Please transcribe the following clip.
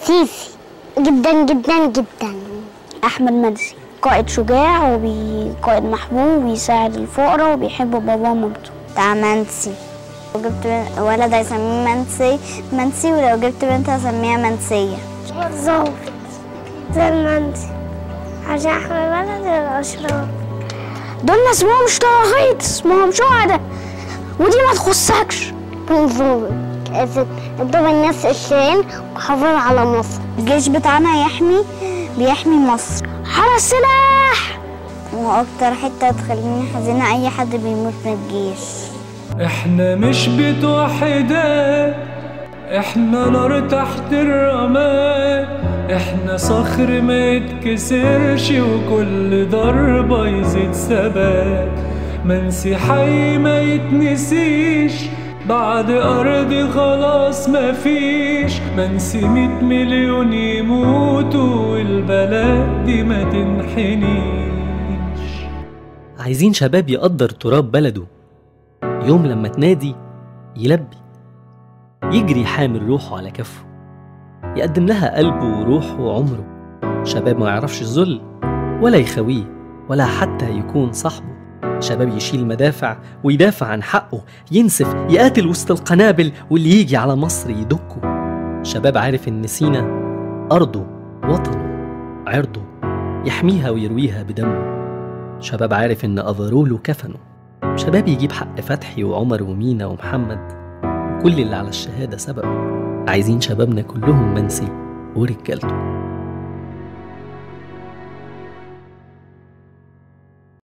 سيسي جدا جدا جدا احمد منسي قائد شجاع وقائد محبوب ويساعد الفقراء وبيحب باباه ومامته بتاع منسي لو جبت ولد هيسميه منسي منسي ولو جبت بنت هسميها منسية ظابط زي المنسي عشان احمي بلد الاشرار دول ناس اسمهم مش طواغيت اسمهم شهداء ودي ما تخصكش ظابط قدام الناس الشين وحافظ على مصر الجيش بتاعنا يحمي بيحمي مصر حرس السلاح واكتر حتة تخليني حزينة اي حد بيموت من الجيش احنا مش بتوحدات احنا نار تحت الرماد احنا صخر ما يتكسرش وكل ضربة يزيد ثبات منسي حي ما يتنسيش بعد أرضي خلاص مفيش منسي مية مليون يموتوا والبلد دي ما تنحنيش عايزين شباب يقدر تراب بلده يوم لما تنادي يلبي يجري حامل روحه على كفه يقدم لها قلبه وروحه وعمره شباب ما يعرفش الذل ولا يخويه ولا حتى يكون صاحبه شباب يشيل مدافع ويدافع عن حقه ينسف يقاتل وسط القنابل واللي يجي على مصر يدكه شباب عارف ان سينا أرضه وطنه عرضه يحميها ويرويها بدمه شباب عارف ان أفروله كفنه شباب يجيب حق فتحي وعمر ومينا ومحمد وكل اللي على الشهادة سبقوا عايزين شبابنا كلهم منسي ورجالته